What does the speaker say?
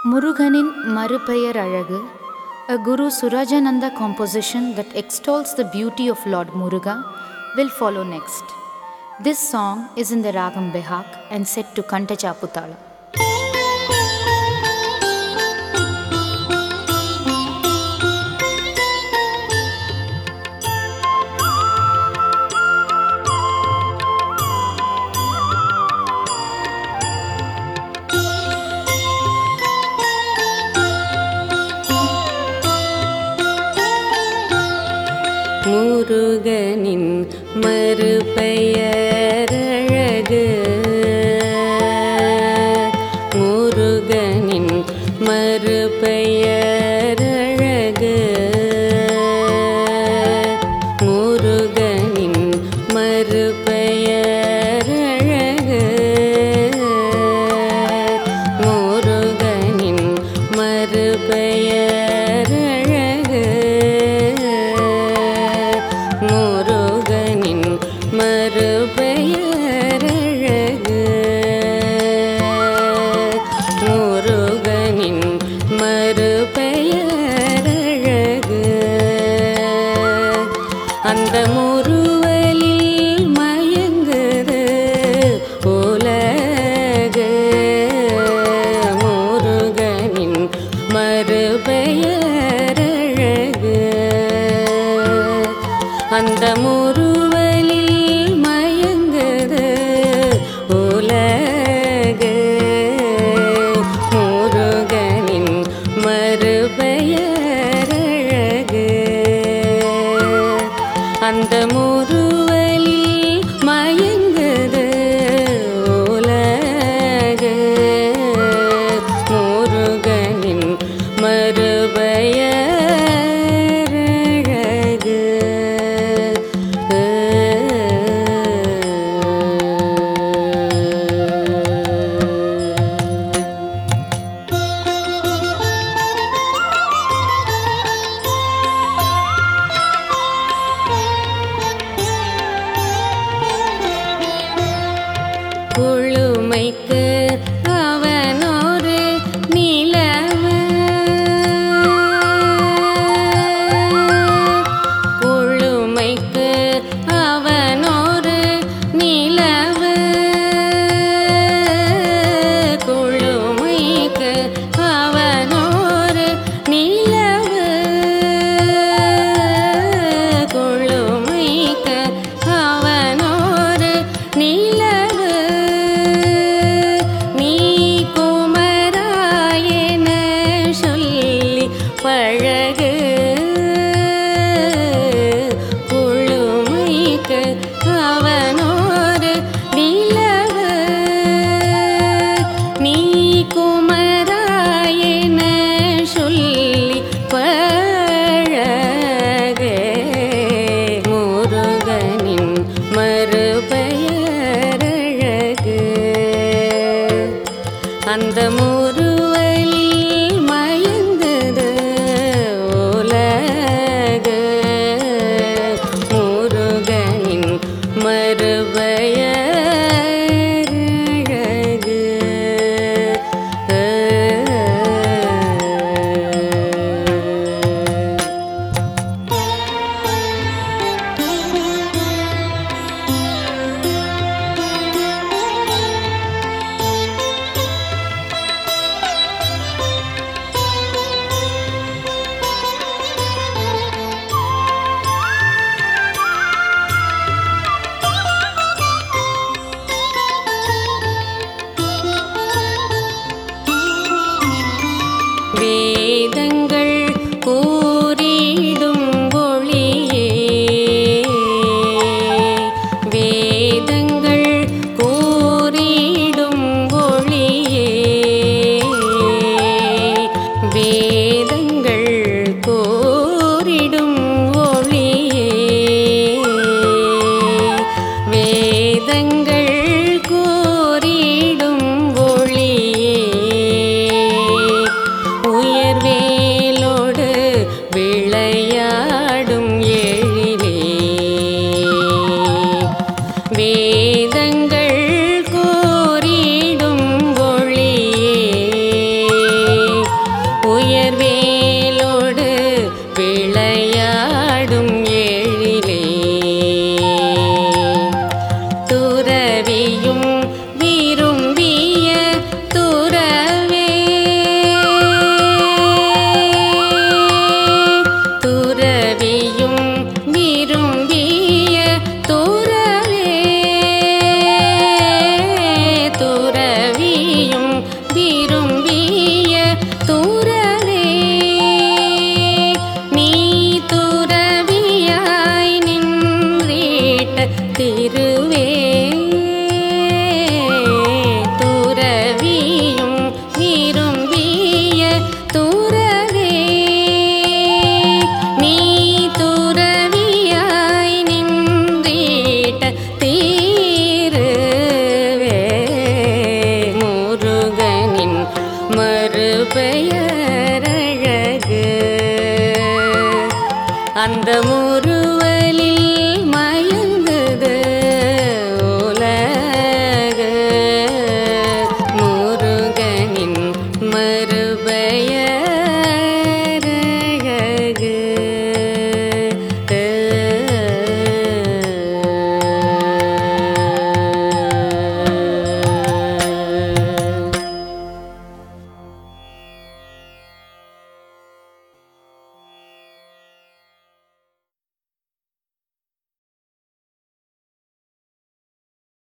முருகனின் மறுபெயர் அழகு A Guru Surajananda composition that extols the beauty of Lord Muruga will follow next. This song is in the Ragam Behak and set to Kantachaputala. முருகனின் மறுபெயரழகு முருகனின் மறுபெயரழகு முருகனின் மறுபெயரழகு முருகனின் மறுபெயரழகு முருகனின் மறுபெயரழகு முருகனின் மறுபெயரழகு அந்த முருவலில் மயங்குது உலகு முருகனின் மறுபெயரழகு அந்த முருவலில் மயங்குது உலகு முருகனின் மறுபெயரழகு அந்த முருவலில் மயங்குது உலகு முருகனின் மறுபெயரழகு குழுமைக்கு அவனொரு நிலவு குழுமைக்கு அவனொரு நிலவு குழுமைக்கு அவனொரு நிலவு குழுமைக்கு அவனொரு நிலவு நீ குமராயன சொல்லி பழகு குழுமைக்கு அவனோரு நிலவு நீ குமராயன சொல்லி பழகு முருகனின் மறுபெயரழகு அந்த முரு